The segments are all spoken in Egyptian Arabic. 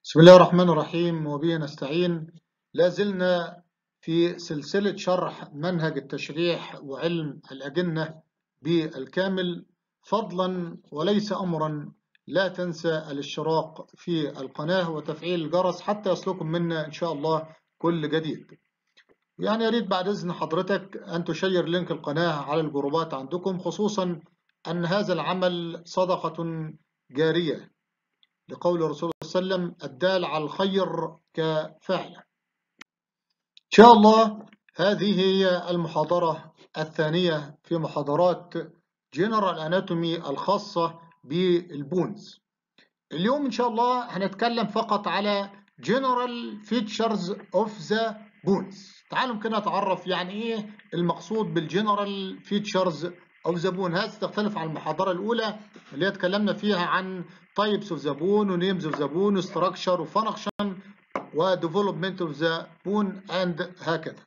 بسم الله الرحمن الرحيم وبه نستعين لا زلنا في سلسلة شرح منهج التشريح وعلم الأجنة بالكامل فضلا وليس أمرا لا تنسى الاشتراك في القناة وتفعيل الجرس حتى يصلكم منا إن شاء الله كل جديد يعني يا ريت بعد إذن حضرتك أن تشير لينك القناة على الجروبات عندكم خصوصا أن هذا العمل صدقة جارية لقول الرسول صلى الله عليه وسلم الدال على الخير كفاعله إن شاء الله هذه هي المحاضرة الثانية في محاضرات جنرال اناتومي الخاصة بالبونز اليوم إن شاء الله هنتكلم فقط على جنرال فيتشرز اوف ذا بونز تعالوا كده نتعرف يعني ايه المقصود بالجنرال فيتشرز اوف ذا بون هذا تختلف عن المحاضرة الأولى اللي اتكلمنا فيها عن تايبس اوف ذا بون ونيمز اوف ذا بون ستراكشر وفانكشن وديفلوبمنت اوف ذا بون اند هكذا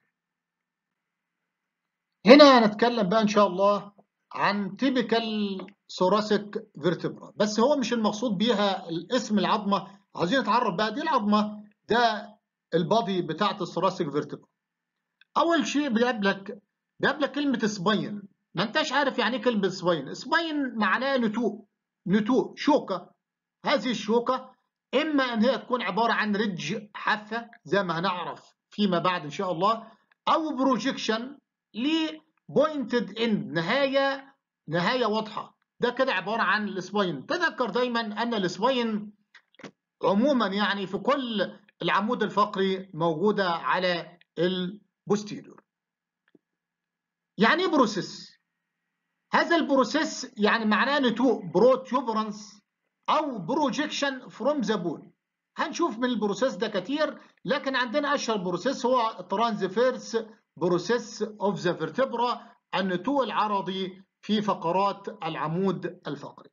هنا هنتكلم بقى ان شاء الله عن تيبيكال ثوراسيك فيرتبرا بس هو مش المقصود بيها الاسم العظمه عايزين نتعرف بقى دي العظمه ده البادي بتاعت الثوراسيك فيرتبرا اول شيء بيقابلك بيقابلك كلمه سباين ما انتش عارف يعني ايه كلمه سباين سباين معناه نتوء نتوء شوكه هذه الشوكه اما ان هي تكون عباره عن ريدج حافه زي ما هنعرف فيما بعد ان شاء الله او بروجيكشن لبوينتد اند نهايه نهايه واضحه ده كده عباره عن السباين تذكر دايما ان السباين عموما يعني في كل العمود الفقري موجوده على البوستيريور يعني ايه بروسيس هذا البروسيس يعني معناه نتوء بروتيوبرانس او بروجيكشن فروم ذا بون هنشوف من البروسيس ده كتير لكن عندنا اشهر بروسيس هو ترانزفيرس بروسيس اوف ذا فيرتبرا النتوء العرضي في فقرات العمود الفقري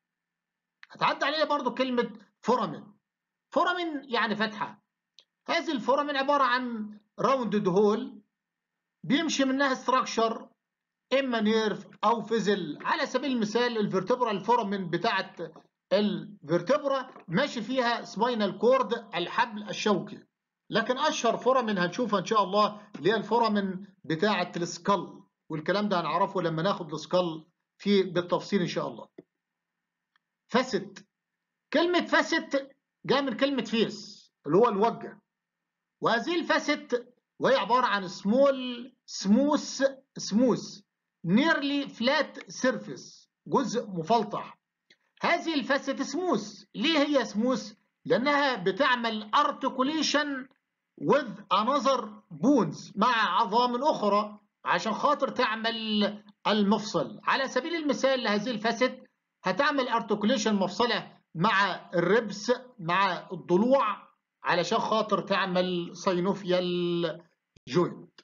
هتعدي عليها برضو كلمة فورامين فورامين يعني فتحة هذه الفورامين عبارة عن راوندد هول بيمشي منها ستراكشر اما نيرف او فيزل على سبيل المثال الفيرتبرا الفورامين بتاعت الفيرتبرا ماشي فيها سباينال كورد الحبل الشوكي لكن اشهر فورامين هنشوفها ان شاء الله اللي هي الفورامين بتاعه السكال والكلام ده هنعرفه لما ناخد السكال في بالتفصيل ان شاء الله فست كلمه فست جايه من كلمه فيس اللي هو الوجه وهذه الفست وهي عباره عن سمول سموث سموث نيرلي فلات سيرفيس جزء مفلطح هذه الفست سموث ليه هي سموث لانها بتعمل ارتكوليشن with another bones مع عظام اخرى عشان خاطر تعمل المفصل على سبيل المثال لهذه الفست هتعمل ارتكوليشن مفصله مع الربس مع الضلوع علشان خاطر تعمل ساينوفيال جوينت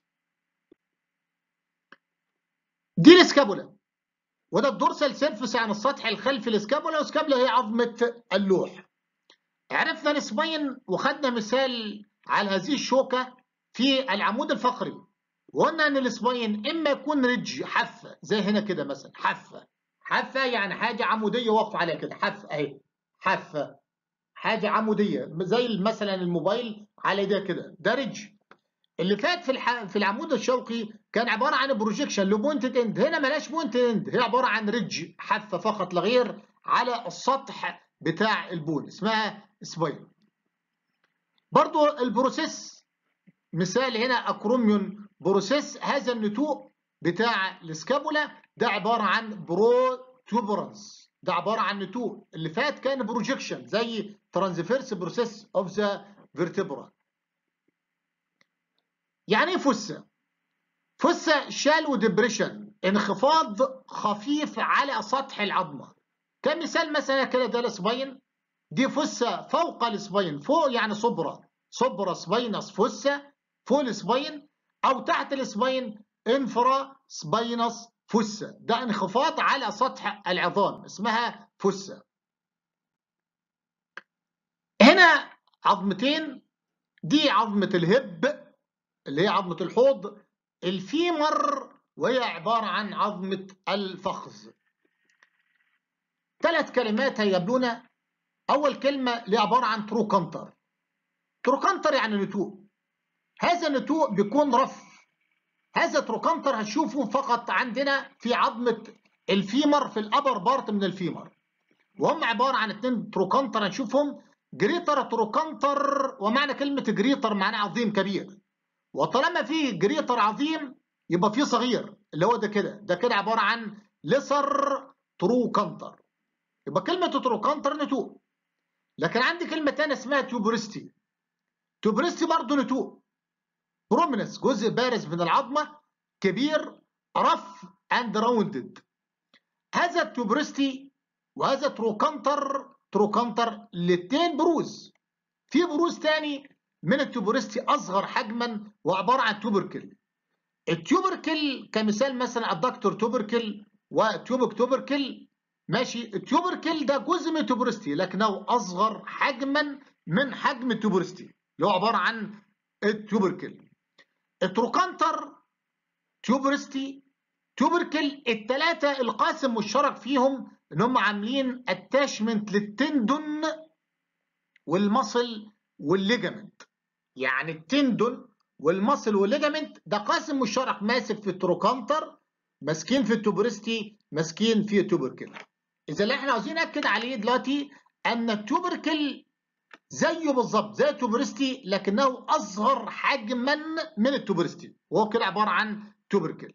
دي الاسكابولا وده الدورسال سيرفس عن السطح الخلفي الاسكابولا والاسكابولا هي عظمه اللوح عرفنا السباين وخدنا مثال على هذه الشوكه في العمود الفقري وقلنا ان السباين اما يكون ريدج حافه زي هنا كده مثلا حافه حافه يعني حاجه عموديه واقفه عليها كده حافه اهي حافه حاجه عموديه زي مثلا الموبايل على ده كده ده ريدج اللي فات في الح... في العمود الشوكي كان عباره عن بروجيكشن لبوينتد اند هنا ملاش بوينتد اند هي عباره عن ريدج حافه فقط لا غير على السطح بتاع البون اسمها سباين برضو البروسيس مثال هنا اكروميون بروسيس هذا النتوء بتاع السكابولا ده عباره عن بروتوبرانس ده عباره عن نتوء اللي فات كان بروجيكشن زي ترانزفيرس بروسيس اوف ذا فيرتبرا يعني ايه فسه فسه شالو ديبريشن انخفاض خفيف على سطح العظمه كمثال مثلا كده ده السباين دي فسه فوق السباين فوق يعني صبرة صبرة سباينس فسه فوق السباين او تحت السباين انفرا سباينس فسه ده انخفاض على سطح العظام اسمها فسه هنا عظمتين دي عظمة الهب اللي هي عظمة الحوض الفيمر وهي عبارة عن عظمة الفخذ ثلاث كلمات هيقابلونا أول كلمة اللي عبارة عن ترو كانتر تروكانتر يعني نتوء هذا النتوء بيكون رف هذا تروكانتر هتشوفه فقط عندنا في عظمه الفيمر في الابر بارت من الفيمر وهم عباره عن اثنين تروكانتر هنشوفهم جريتر تروكانتر ومعنى كلمه جريتر معناه عظيم كبير وطالما في جريتر عظيم يبقى في صغير اللي هو ده كده ده كده عباره عن لسر تروكانتر يبقى كلمه تروكانتر نتوء لكن عندي كلمه ثانيه اسمها تيوبرستي تيوبرستي برضه نتوء برومينس جزء بارز من العظمه كبير رف اند راوندد هذا التيوبرستي وهذا تروكانتر تروكانتر الاثنين بروز في بروز تاني من التوبرستي اصغر حجما وعباره عن توبركل التوبركل كمثال مثلا الدكتور توبركل وتيوبك توبركل ماشي التوبركل ده جزء من التوبرستي لكنه اصغر حجما من حجم التوبرستي اللي هو عباره عن التوبركل التروكانتر تيوبرستي توبركل الثلاثه القاسم مشترك فيهم ان هم عاملين اتاشمنت للتندون والمصل والليجامنت يعني التندون والمصل والليجامنت ده قاسم مشترك ماسك في التروكانتر ماسكين في التوبرستي ماسكين في التوبركل اذا اللي احنا عاوزين ناكد عليه دلوقتي ان التوبركل زيه بالظبط زي التوبرستي لكنه اصغر حجما من التوبرستي وهو كده عباره عن توبركل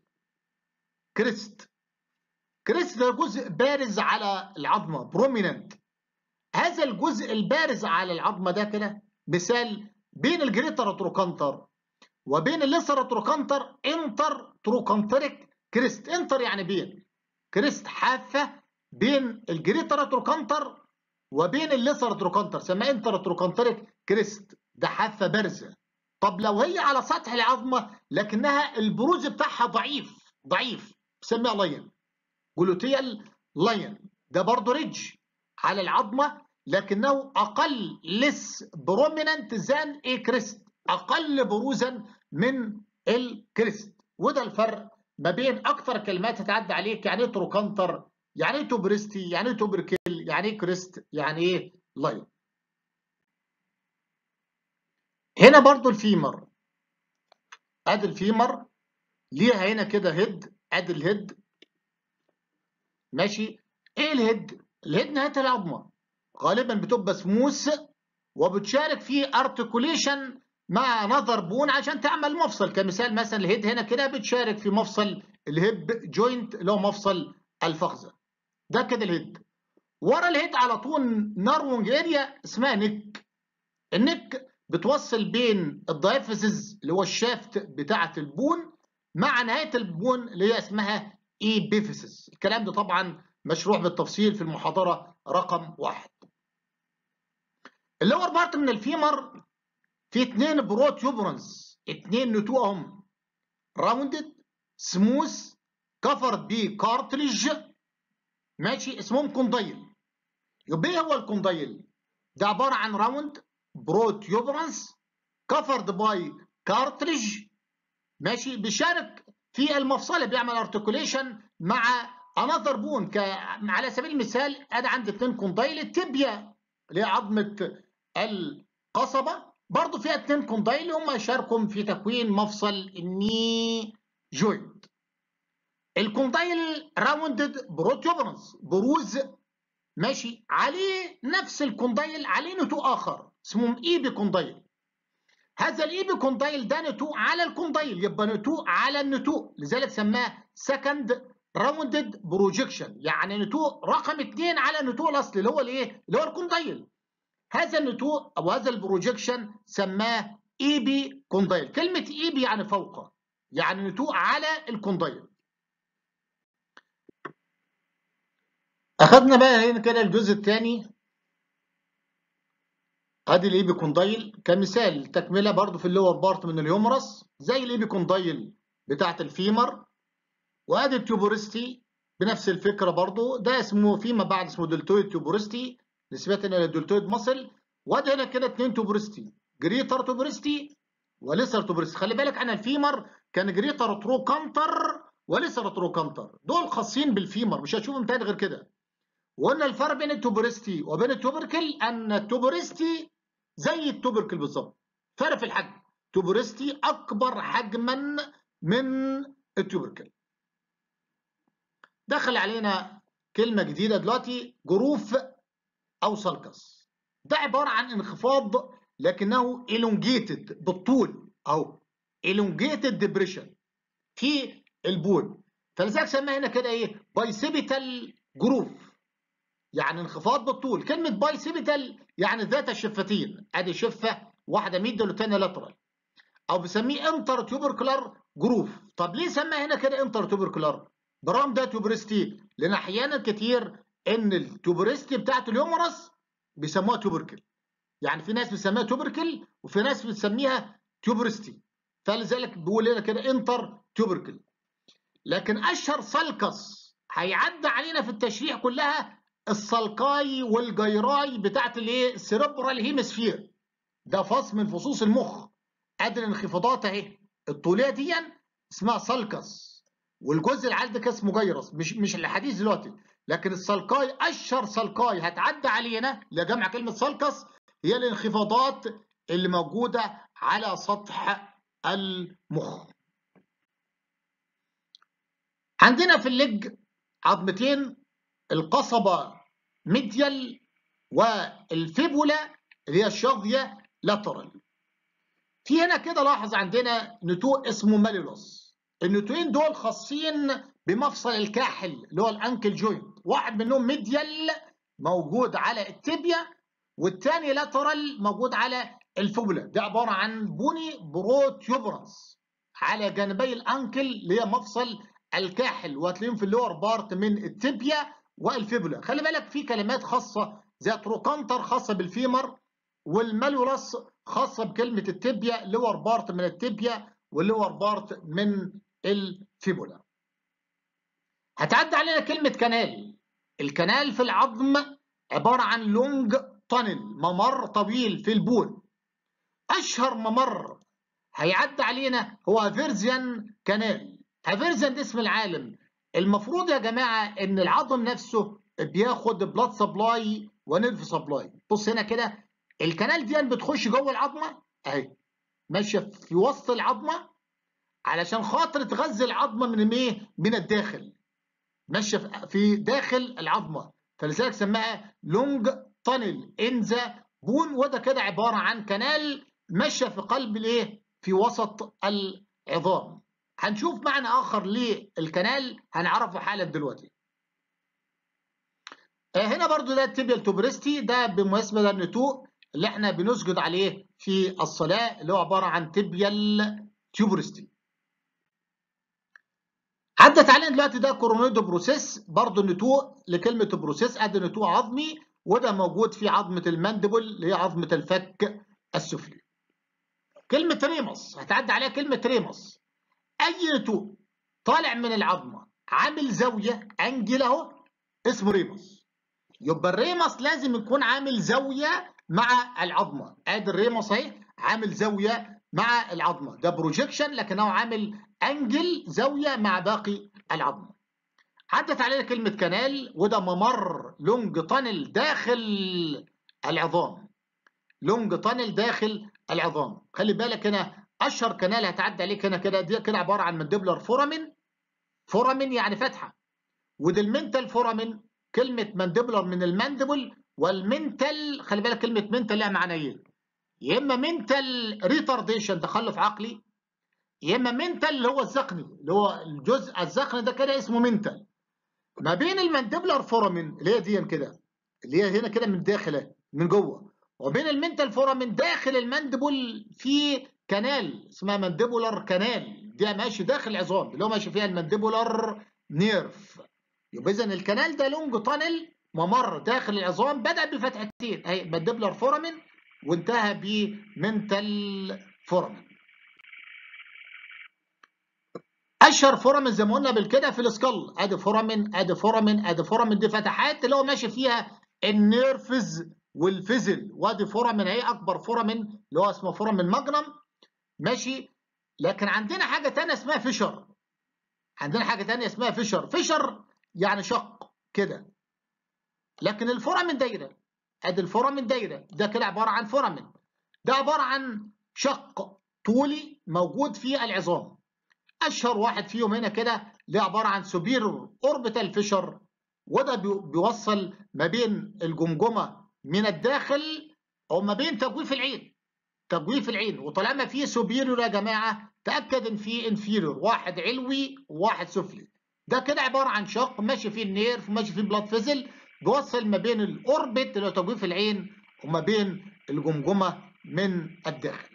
كريست كريست ده جزء بارز على العظمه بروميننت هذا الجزء البارز على العظمه ده كده مثال بين الجريتر تروكانتر وبين الليسر تروكانتر انتر تروكانتريك كريست انتر يعني بين كريست حافه بين الجريتر تروكانتر وبين الليسر تروكانتر سماه انتر تروكانتريك كريست ده حافه بارزه طب لو هي على سطح العظمه لكنها البروز بتاعها ضعيف ضعيف بسميها لاين جلوتيال لاين ده برضه ريدج على العظمه لكنه اقل لس بروميننت زان ايه كريست اقل بروزا من الكريست وده الفرق ما بين اكثر كلمات تتعدى عليك يعني ايه تروكانتر يعني ايه توبرستي يعني ايه توبركل يعني ايه كريست يعني ايه لاين هنا برضو الفيمر ادي الفيمر ليها هنا كده هيد ادي الهيد ماشي ايه الهيد الهيد نهايه العظمه غالبا بتبقى سموث وبتشارك في ارتكوليشن مع نظر بون عشان تعمل مفصل كمثال مثلا الهيد هنا كده بتشارك في مفصل الهيب جوينت اللي هو مفصل الفخذه ده كده الهيد ورا الهيد على طول نارونج اريا اسمها نك النك بتوصل بين الدايفيسز اللي هو الشافت بتاعه البون مع نهايه البون اللي هي اسمها ايبيفيسس الكلام ده طبعا مشروع بالتفصيل في المحاضره رقم واحد اللور بارت من الفيمر في اثنين بروتيوبرنز اثنين نتوءهم راوندد سموث كفرد بكارتريج ماشي اسمهم كوندايل يبقى ايه هو الكوندايل ده عباره عن راوند بروتيوبرنس كفرد باي كارتريج ماشي بيشارك في المفصله بيعمل ارتكوليشن مع انذر بون ك... على سبيل المثال انا عندي اثنين كوندايل التبيا اللي هي عظمه القصبه برضه فيها اثنين كوندايل هم يشاركوا في تكوين مفصل الني جوينت الكوندايل راوندد بروتيوبرنس بروز ماشي عليه نفس الكوندايل عليه نتوء اخر اسمهم ايبي كوندايل هذا الايبي كوندايل ده نتوء على الكوندايل يبقى نتوء على النتوء لذلك سماه سكند راوندد بروجكشن يعني نتوء رقم اثنين على النتوء الاصلي اللي هو الايه؟ اللي هو الكوندايل هذا النتوء او هذا البروجكشن سماه ايبي كوندايل كلمه ايبي يعني فوق يعني نتوء على الكوندايل اخذنا بقى هنا كده الجزء الثاني ادي الايبي كوندايل كمثال تكمله برضو في اللور بارت من اليومرس زي الايبي كوندايل بتاعه الفيمر وادي التيوبورستي بنفس الفكره برضو ده اسمه فيما بعد اسمه دلتويد تيوبورستي نسبة الى الدلتويد مصل وادي هنا كده اثنين توبورستي جريتر توبورستي وليسر توبورستي خلي بالك انا الفيمر كان جريتر تروكانتر وليسر تروكانتر دول خاصين بالفيمر مش هتشوفهم تاني غير كده وقلنا الفرق بين التوبرستي وبين التوبركل ان التوبرستي زي التوبركل بالظبط فرق في الحجم توبرستي اكبر حجما من التوبركل دخل علينا كلمه جديده دلوقتي جروف او سلكس ده عباره عن انخفاض لكنه elongated بالطول او elongated depression في البول فلذلك سماها هنا كده ايه بايسيبيتال جروف يعني انخفاض بالطول كلمه بايسيبيتال يعني ذات الشفتين ادي شفه واحده ميدل والثانيه لاترال او بسميه انتر تيوبركلر جروف طب ليه سمى هنا كده انتر تيوبركلر برام ده تيوبرستي لان احيانا كتير ان التيوبرستي بتاعت اليومرس بيسموها تيوبركل يعني في ناس بتسميها توبركل وفي ناس بتسميها تيوبرستي فلذلك بيقول لنا كده انتر تيوبركل لكن اشهر سلكس هيعدي علينا في التشريح كلها السلقاي والجيراي بتاعت الايه السيربرال هيمسفير ده فص من فصوص المخ ادي الانخفاضات اهي الطوليه دي اسمها سلكس والجزء اللي عندك اسمه جيرس مش مش الحديث دلوقتي لكن السلقاي اشهر سلقاي هتعدي علينا لجمع كلمه سلكس هي الانخفاضات اللي موجوده على سطح المخ عندنا في اللج عظمتين القصبة ميديال والفيبولا اللي هي الشظية لاترال في هنا كده لاحظ عندنا نتوء اسمه ماليلوس النتوين دول خاصين بمفصل الكاحل اللي هو الانكل جوينت واحد منهم ميديال موجود على التibia والتاني لاترال موجود على الفيبولا ده عبارة عن بني بروتيوبرانس على جانبي الانكل اللي هي مفصل الكاحل وهتلاقيهم في اللور بارت من التبيا والفيبولا خلي بالك في كلمات خاصه زي تروكانتر خاصه بالفيمر والماليولاس خاصه بكلمه التبيا لور بارت من التبيا واللور بارت من الفيبولا هتعدي علينا كلمه كنال الكنال في العظم عباره عن لونج تانل ممر طويل في البول اشهر ممر هيعدي علينا هو فيرزيان كانال هافيرزن ده اسم العالم المفروض يا جماعه ان العظم نفسه بياخد بلاد سبلاي ونيرف سبلاي بص هنا كده الكنال دي بتخش جوه العظمه اهي ماشيه في وسط العظمه علشان خاطر تغذي العظمه من ايه من الداخل ماشيه في داخل العظمه فلذلك سماها لونج تانل ان ذا بون وده كده عباره عن كنال ماشيه في قلب الايه في وسط العظام هنشوف معنى اخر للكنال هنعرفه حالا دلوقتي هنا برضو ده التيبيال توبرستي ده بمناسبه ده النتوء اللي احنا بنسجد عليه في الصلاه اللي هو عباره عن تيبيال تيوبرستي عدت علينا دلوقتي ده كورونيدو بروسيس برضو النتوء لكلمه بروسيس ادي نتوء عظمي وده موجود في عظمه الماندبل اللي هي عظمه الفك السفلي كلمه ريمس هتعدي عليها كلمه ريمس اي نتوء طالع من العظمه عامل زاويه انجل اهو اسمه ريمس يبقى الريمس لازم يكون عامل زاويه مع العظمه ادي الريمس اهي عامل زاويه مع العظمه ده بروجيكشن لكنه عامل انجل زاويه مع باقي العظمه عدت علينا كلمه كنال وده ممر لونج تانل داخل العظام لونج تانل داخل العظام خلي بالك هنا اشهر كنال هتعدي عليك هنا كده دي كده عباره عن مانديبولار فورامين فورامين يعني فتحه وده المنتال فورامين كلمه مانديبولار من المانديبل والمنتال خلي بالك كلمه منتال لها معنيين يا اما منتال ريتارديشن تخلف عقلي يا اما منتال اللي هو الزقني اللي هو الجزء الزقني ده كده اسمه منتال ما بين المانديبولار فورامين اللي هي دي كده اللي هي هنا كده من داخل من جوه وبين المنتال فورامين داخل المانديبل في كنال اسمها مانديبولار كنال دي ماشي داخل العظام اللي هو ماشي فيها المانديبولار نيرف يبقى اذا الكنال ده لونج تانل ممر داخل العظام بدا بفتحتين اهي مانديبولار فورامين وانتهى بمنتال فورامين اشهر فورامين زي ما قلنا بالكده في السكال ادي فورامين ادي فورامين ادي فورامين دي فتحات اللي هو ماشي فيها النيرفز والفيزل وادي فورامين اهي اكبر فورامين اللي هو اسمه فورامين ماجنم ماشي لكن عندنا حاجه ثانيه اسمها فيشر عندنا حاجه ثانيه اسمها فيشر فيشر يعني شق كده لكن الفورامين دايره ادي الفورامين دايره ده كده عباره عن فورامين ده عباره عن شق طولي موجود في العظام اشهر واحد فيهم هنا كده اللي عباره عن سوبيرور اوربيتال فيشر وده بيوصل ما بين الجمجمه من الداخل او ما بين تجويف العين تجويف العين وطالما في سوبيرور يا جماعه تاكد ان في انفيرور واحد علوي وواحد سفلي ده كده عباره عن شق ماشي فيه النيرف وماشي فيه بلاد فيزل بيوصل ما بين الاوربت اللي هو تجويف العين وما بين الجمجمه من الداخل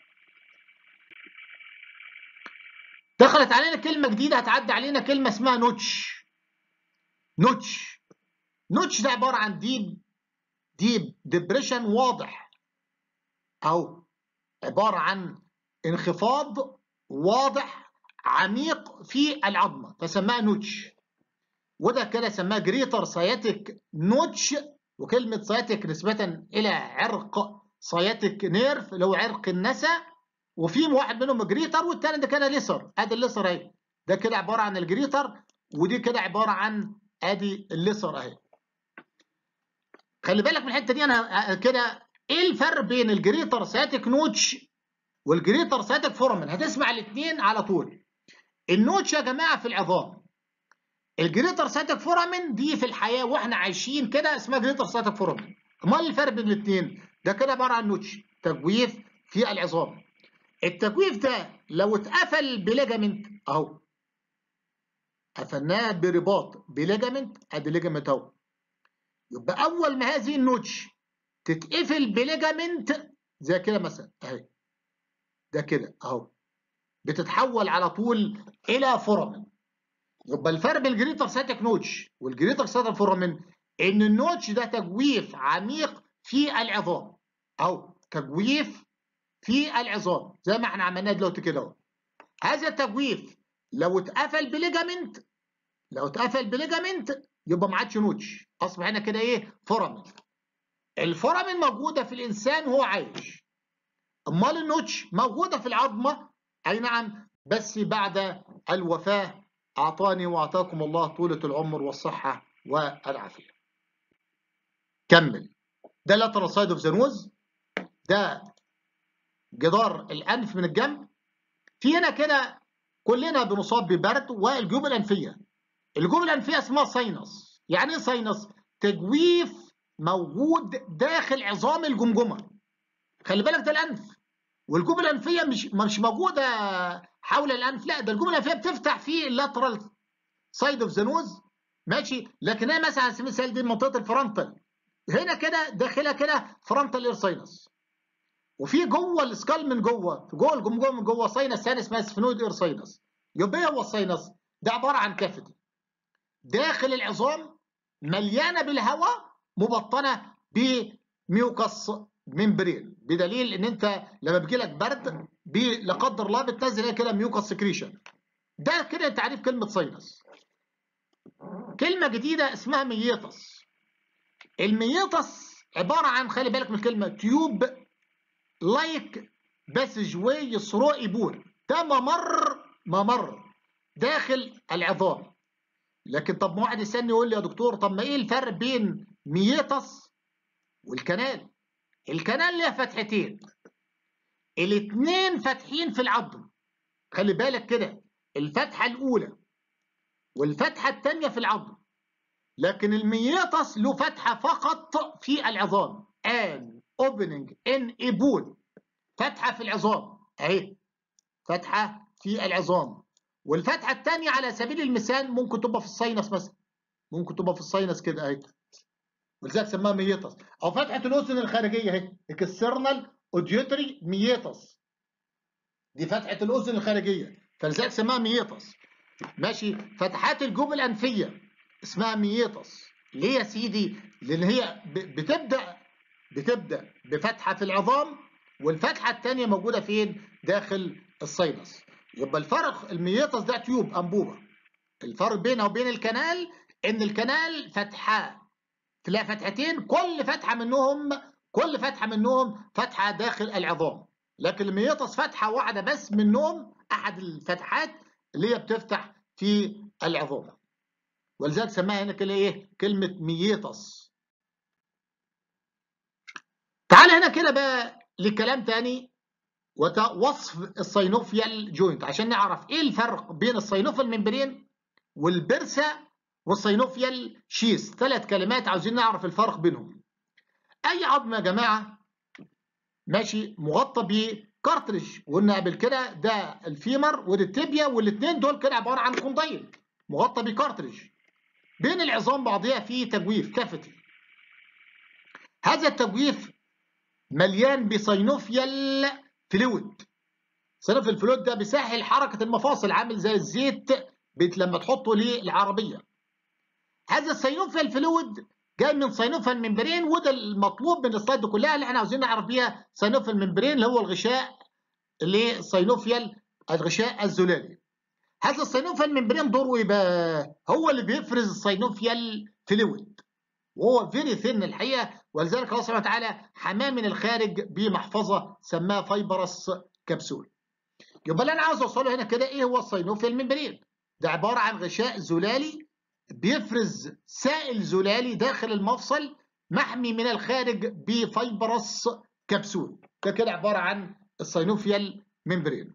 دخلت علينا كلمه جديده هتعدي علينا كلمه اسمها نوتش نوتش نوتش ده عباره عن ديب ديب ديبريشن واضح او عباره عن انخفاض واضح عميق في العظمه فسماها نوتش وده كده سماه جريتر سياتيك نوتش وكلمه سياتيك نسبه الى عرق سياتيك نيرف اللي هو عرق النسا وفي واحد منهم جريتر والثاني ده كده ليسر ادي الليسر اهي ده كده عباره عن الجريتر ودي كده عباره عن ادي الليسر اهي خلي بالك من الحته دي انا كده ايه الفرق بين الجريتر ساتيك نوتش والجريتر ساتيك فورمن هتسمع الاثنين على طول النوتش يا جماعه في العظام الجريتر ساتيك فورامين دي في الحياه واحنا عايشين كده اسمها جريتر ساتيك فورامين امال الفرق بين الاثنين ده كده عباره عن نوتش تجويف في العظام التجويف ده لو اتقفل بليجامنت اهو قفلناه برباط بليجامنت ادي ليجامنت اهو يبقى اول ما هذه النوتش تتقفل بليجامنت زي كده مثلا اهي ده كده اهو بتتحول على طول الى فورامين يبقى الفرق بين الجريتر ساتيك نوتش والجريتر ساتيك فورامين ان النوتش ده تجويف عميق في العظام او تجويف في العظام زي ما احنا عملناه دلوقتي كده اهو هذا التجويف لو اتقفل بليجامنت لو اتقفل بليجامنت يبقى ما عادش نوتش اصبح هنا كده ايه فورامين الفورامين موجوده في الانسان وهو عايش امال النوتش موجوده في العظمه اي نعم بس بعد الوفاه اعطاني واعطاكم الله طولة العمر والصحه والعافيه كمل ده lateral side of the nose ده جدار الانف من الجنب في هنا كده كلنا بنصاب ببرد والجيوب الانفيه الجيوب الانفيه اسمها ساينس يعني ايه ساينس تجويف موجود داخل عظام الجمجمه خلي بالك ده الانف والجيوب الانفيه مش مش موجوده حول الانف لا ده الجيوب الانفيه بتفتح في اللاترال سايد اوف ذا نوز ماشي لكن هي مثلا على سبيل المثال دي منطقه الفرونتال هنا كده داخلها كده فرونتال اير ساينس وفي جوه السكال من جوه في جوه الجمجمه من جوه ساينس ثاني اسمها سفنويد اير ساينس يبقى ايه هو الساينس ده عباره عن كافيتي داخل العظام مليانه بالهواء مبطنه بميوكس ممبرين بدليل ان انت لما بيجي لك برد لا قدر الله بتنزل كده ميوكس سكريشن ده كده تعريف كلمه ساينس كلمه جديده اسمها ميتس الميتس عباره عن خلي بالك من الكلمه تيوب لايك باسج واي ثرو بول ده ممر ممر داخل العظام لكن طب ما واحد يسالني يقول لي يا دكتور طب ما ايه الفرق بين ميتس والكنال الكنال ليها فتحتين الاثنين فاتحين في العظم خلي بالك كده الفتحه الاولى والفتحه الثانيه في العظم لكن الميتس له فتحه فقط في العظام ان اوبننج ان ايبول فتحه في العظام اهي فتحه في العظام والفتحه الثانيه على سبيل المثال ممكن تبقى في الساينس مثلا ممكن تبقى في الساينس كده اهي ولذلك سماها ميتس او فتحه الاذن الخارجيه اهي اكسترنال اوديوتري ميتس دي فتحه الاذن الخارجيه فلذلك سماها ميتس ماشي فتحات الجوب الانفيه اسمها ميتس ليه يا سيدي لان هي بتبدا بتبدا بفتحه في العظام والفتحه الثانيه موجوده فين داخل الساينس يبقى الفرق الميتس ده تيوب انبوبه الفرق بينها وبين الكنال ان الكنال فتحه تلاقي فتحتين كل فتحه منهم كل فتحه منهم فتحه داخل العظام لكن الميتس فتحه واحده بس منهم احد الفتحات اللي هي بتفتح في العظام ولذلك سماها هنا كده ايه كلمه ميتس تعال هنا كده بقى لكلام تاني ووصف السينوفيال جوينت عشان نعرف ايه الفرق بين السينوفيال ممبرين والبرسا والسينوفيال شيس ثلاث كلمات عاوزين نعرف الفرق بينهم اي عظم يا جماعه ماشي مغطى بكارتريج وقلنا قبل كده ده الفيمر وده التibia والاثنين دول كده عباره عن كوندايل مغطى بكارتريج بين العظام بعضها في تجويف كافتي هذا التجويف مليان بسينوفيال فلويد سينوفيال فلويد ده بيسهل حركه المفاصل عامل زي الزيت لما تحطه للعربيه هذا السينوفيال فلويد جاي من سينوفيال ممبرين وده المطلوب من السلايد كلها اللي احنا عاوزين نعرف بيها سينوفيال ممبرين اللي هو الغشاء اللي السينوفيال الغشاء الزلالي هذا السينوفيال ممبرين دوره ايه بقى؟ هو اللي بيفرز السينوفيال فلويد وهو فيري ثين الحقيقه ولذلك الله سبحانه وتعالى حماه من الخارج بمحفظه سماها فايبرس كبسول. يبقى اللي انا عاوز اوصله هنا كده ايه هو السينوفيال ممبرين؟ ده عباره عن غشاء زلالي بيفرز سائل زلالي داخل المفصل محمي من الخارج بفايبرس كبسول. ده كده عباره عن السينوفيال ممبرين.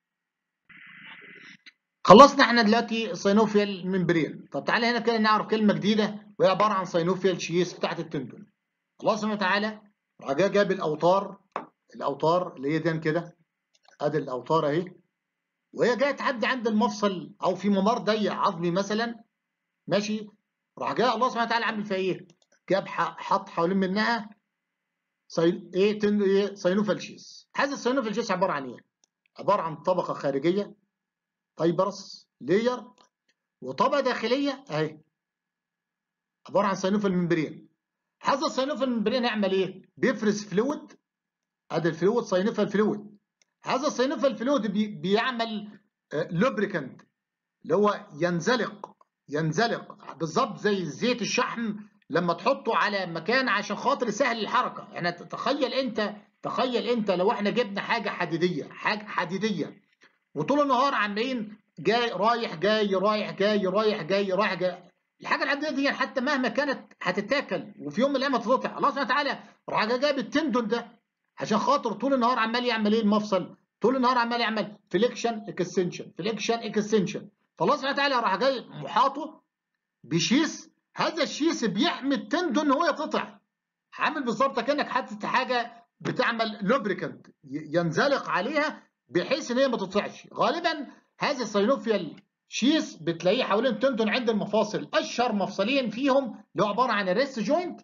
خلصنا احنا دلوقتي سينوفيال ممبرين طب تعالى هنا كده نعرف كلمه جديده وهي عباره عن سينوفيال شيس بتاعت التندون الله سبحانه وتعالى راح جاي جاب الاوتار الاوتار اللي هي دي كده ادي الاوتار اهي وهي جايه تعدي عند المفصل او في ممر ضيق عظمي مثلا ماشي راح جاي الله سبحانه وتعالى عامل فيها ايه؟ جاب حط حوالين منها سي... ايه تن... ايه سينوفيال شيس هذا السينوفيال شيس عباره عن ايه؟ عباره عن طبقه خارجيه فايبرس لاير وطبقه داخليه اهي عباره عن سينوفيال ممبرين هذا السينوفيال ممبرين يعمل ايه؟ بيفرز فلويد ادي الفلويد سينوفيال فلويد هذا السينوفيال فلويد بي بيعمل لوبريكانت اللي هو ينزلق ينزلق بالظبط زي زيت الشحم لما تحطه على مكان عشان خاطر يسهل الحركه يعني تخيل انت تخيل انت لو احنا جبنا حاجه حديديه حاجه حديديه وطول النهار عمالين جاي رايح جاي رايح جاي رايح جاي رايح جاي الحاجه العاديه دي حتى مهما كانت هتتاكل وفي يوم من الايام هتتقطع الله سبحانه وتعالى راح جايب التندون ده عشان خاطر طول النهار عمال يعمل ايه المفصل طول النهار عمال يعمل فليكشن اكستنشن فليكشن اكستنشن فالله سبحانه وتعالى راح جاي محاطه بشيس هذا الشيس بيحمي التندون ان هو يتقطع عامل بالظبط كانك حاطط حاجه بتعمل لوبريكانت ينزلق عليها بحيث ان هي ما تتقطعش غالبا هذا السينوفيال شيس بتلاقيه حوالين التندون عند المفاصل اشهر مفصلين فيهم اللي هو عباره عن الريست جوينت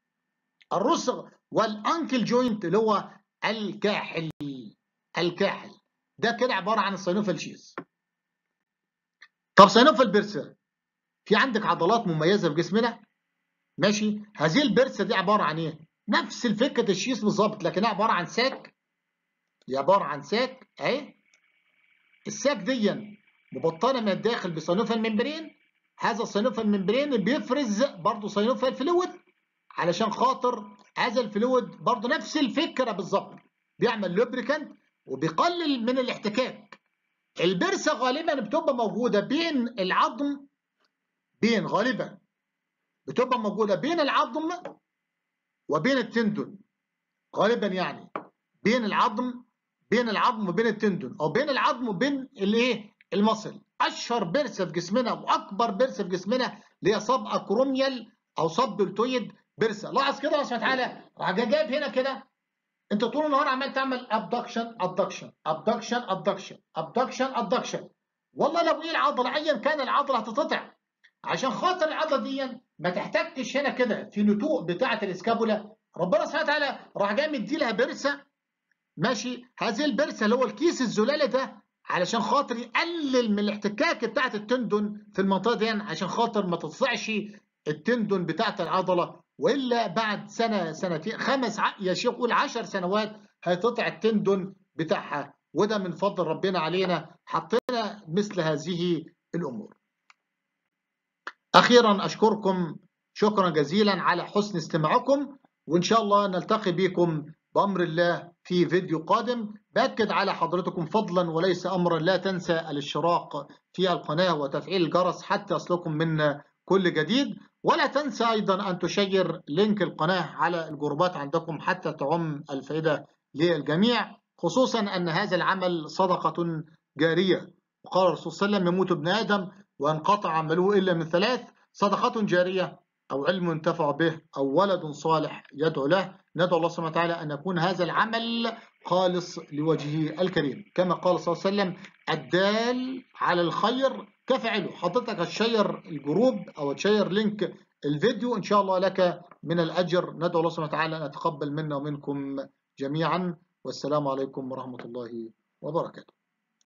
الرسغ والانكل جوينت اللي هو الكاحل الكاحل ده كده عباره عن السينوفيال شيس طب سينوفيال بيرسا في عندك عضلات مميزه في جسمنا ماشي هذه البرسه دي عباره عن ايه نفس الفكره الشيس بالظبط لكنها عباره عن ساك هي عباره عن ساك اهي الساك دي مبطنه من الداخل بصينوفيال ممبرين هذا الصينوفيال ممبرين بيفرز برضه صينوفيال فلويد علشان خاطر هذا الفلويد برضه نفس الفكره بالظبط بيعمل لوبريكانت وبيقلل من الاحتكاك البرسه غالبا بتبقى موجوده بين العظم بين غالبا بتبقى موجوده بين العظم وبين التندون غالبا يعني بين العظم بين العظم وبين التندون او بين العظم وبين الايه المصل اشهر برسه في جسمنا واكبر برسه في جسمنا اللي هي صب اكروميال او صب دلتويد برسه لاحظ كده الله سبحانه وتعالى راح جايب هنا كده انت طول النهار عمال تعمل ابدكشن ابدكشن ابدكشن ابدكشن ابدكشن ابدكشن والله لو ايه العضله ايا كان العضله هتتقطع عشان خاطر العضله دي ما تحتكش هنا كده في نتوء بتاعه الاسكابولا ربنا سبحانه وتعالى راح جاي مدي لها برسه ماشي هذه البرسه اللي هو الكيس الزلالي ده علشان خاطر يقلل من الاحتكاك بتاعه التندون في المنطقه دي عشان خاطر ما تطلعش التندون بتاعه العضله والا بعد سنه سنتين خمس ع... يا شيخ قول 10 سنوات هيتقطع التندون بتاعها وده من فضل ربنا علينا حطينا مثل هذه الامور. اخيرا اشكركم شكرا جزيلا على حسن استماعكم وان شاء الله نلتقي بكم بامر الله في فيديو قادم باكد على حضرتكم فضلا وليس امرا لا تنسى الاشتراك في القناه وتفعيل الجرس حتى يصلكم منا كل جديد ولا تنسى ايضا ان تشير لينك القناه على الجروبات عندكم حتى تعم الفائده للجميع خصوصا أن هذا العمل صدقة جارية وقال الرسول صلى الله عليه وسلم يموت ابن آدم وانقطع عمله إلا من ثلاث صدقة جارية أو علم ينتفع به أو ولد صالح يدعو له ندعو الله سبحانه وتعالى أن يكون هذا العمل خالص لوجهه الكريم كما قال صلى الله عليه وسلم الدال على الخير كفعله حضرتك هتشير الجروب أو تشير لينك الفيديو إن شاء الله لك من الأجر ندعو الله سبحانه وتعالى أن يتقبل منا ومنكم جميعا والسلام عليكم ورحمة الله وبركاته